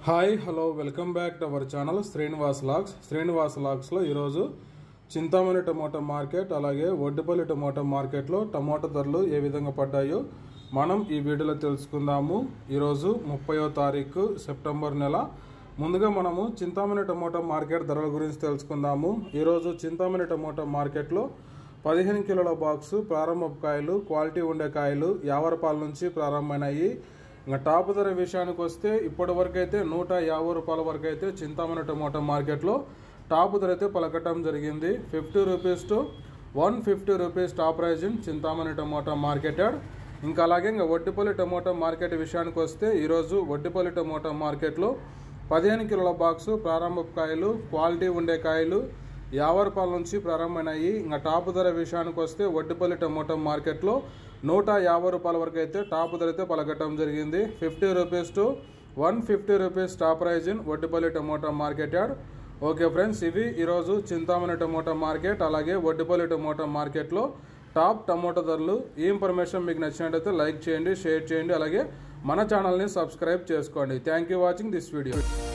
hi hello welcome back to our channel Srinivas logs Srinivas లాగ్స్లో ఈరోజు Chintamani tomato market అలాగే Oddupalli tomato మార్కెట్లో టమోటా ధరలు ఏ విధంగా పడ్డాయో మనం ఈ వీడియోలో తెలుసుకుందాము ఈరోజు ముప్పయో తారీఖు సెప్టెంబర్ నెల ముందుగా మనము చింతామణి టమోటా మార్కెట్ ధరల గురించి తెలుసుకుందాము ఈరోజు చింతామణి టమోటా మార్కెట్లో పదిహేను కిలోల బాక్సు ప్రారంభ కాయలు క్వాలిటీ ఉండే కాయలు యాభై రూపాయల నుంచి ప్రారంభమైనాయి ఇంకా టాప్ ధర విషయానికి వస్తే ఇప్పటి వరకు అయితే నూట యాభై రూపాయల వరకు అయితే చింతామణి టమోటా మార్కెట్లో టాప్ ధర అయితే పలకటం జరిగింది fifty rupees to one fifty rupees top price in Chintamani tomato marketed ఇంకా అలాగే ఇంకా వడ్డిపల్లి టమోటా మార్కెట్ విషయానికి వస్తే ఈరోజు వడ్డిపల్లి టమోటా మార్కెట్లో పదిహేను కిలోల బాక్సు ప్రారంభ కాయలు క్వాలిటీ ఉండే కాయలు యాభై రూపాయల నుంచి ప్రారంభమైనాయి ఇంకా టాప్ ధర విషయానికి వస్తే వడ్డిపల్లి టమోటా మార్కెట్లో నూట యాభై రూపాయల వరకు అయితే టాప్ ధర అయితే పలకటం జరిగింది fifty rupees to one fifty rupees top price in Vaddipalli tomato market yard okay friends ఇవి ఈరోజు చింతామణి టమోటా మార్కెట్ అలాగే వడ్డిపల్లి టమోటా మార్కెట్లో టాప్ టమోటా ధరలు ఈ ఇన్ఫర్మేషన్ మీకు నచ్చినట్టయితే లైక్ చేయండి షేర్ చేయండి అలాగే మన ఛానల్ని సబ్స్క్రైబ్ చేసుకోండి thank you watching this video